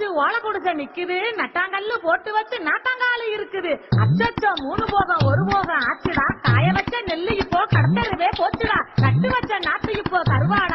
வச்சு ஓலை குடிசை நிக்குது நட்டாங்கல்லு போட்டு வச்சு நாட்டாங்காலு இருக்குது அச்சச்சோ மூணு போகம் ஒரு போகம் ஆச்சுடா காய வச்ச நெல்லு இப்போ கடத்தருவே போச்சுடா நட்டு வச்ச நாத்து இப்போ கருவாடா